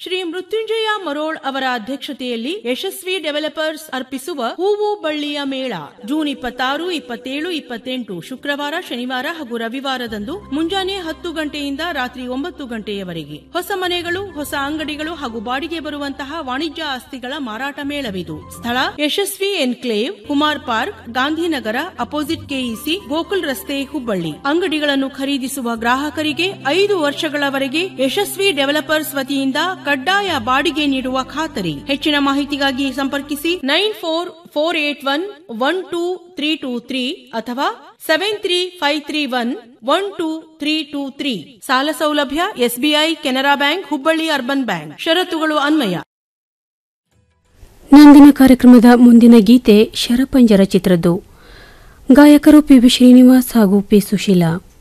ಶ್ರೀ ಮೃತ್ಯುಂಜಯ ಮರೋಳ್ ಅವರ ಅಧ್ಯಕ್ಷತೆಯಲ್ಲಿ ಯಶಸ್ವಿ ಡೆವಲಪರ್ಸ್ ಅರ್ಪಿಸುವ ಹೂವು ಬಳ್ಳಿಯ ಮೇಳ ಜೂನ್ ಇಪ್ಪತ್ತಾರು ಇಪ್ಪತ್ತೇಳು ಇಪ್ಪತ್ತೆಂಟು ಶುಕ್ರವಾರ ಶನಿವಾರ ಹಾಗೂ ರವಿವಾರದಂದು ಮುಂಜಾನೆ ಹತ್ತು ಗಂಟೆಯಿಂದ ರಾತ್ರಿ ಒಂಬತ್ತು ಗಂಟೆಯವರೆಗೆ ಹೊಸ ಮನೆಗಳು ಹೊಸ ಅಂಗಡಿಗಳು ಹಾಗೂ ಬಾಡಿಗೆ ಬರುವಂತಹ ವಾಣಿಜ್ಯ ಆಸ್ತಿಗಳ ಮಾರಾಟ ಮೇಳವಿದು ಸ್ಥಳ Yashaswi enclave Kumar park Gandhinagar opposite KEC Gokul ರಸ್ತೆ ಹುಬ್ಬಳ್ಳಿ ಅಂಗಡಿಗಳನ್ನು ಖರೀದಿಸುವ ಗ್ರಾಹಕರಿಗೆ ಐದು ವರ್ಷಗಳವರೆಗೆ ಯಶಸ್ವಿ ಡೆವಲಪರ್ಸ್ ವತಿಯಿಂದ ಕಡ್ಡಾಯ ಬಾಡಿಗೆ ನೀಡುವ ಖಾತರಿ ಹೆಚ್ಚಿನ ಮಾಹಿತಿಗಾಗಿ ಸಂಪರ್ಕಿಸಿ nine four four eight one one two three two three ಅಥವಾ seven three five three one one two three two three ಸಾಲ ಸೌಲಭ್ಯ SBI Canara bank Hubballi urban bank ಷರತ್ತುಗಳು ಅನ್ವಯ ನಂದಿನ ಕಾರ್ಯಕ್ರಮದ ಮುಂದಿನ ಗೀತೆ ಶರಪಂಜರ ಚಿತ್ರದ್ದು ಗಾಯಕರು ಪಿ ವಿ ಶ್ರೀನಿವಾಸ್ ಹಾಗೂ ಪಿ ಸುಶೀಲಾ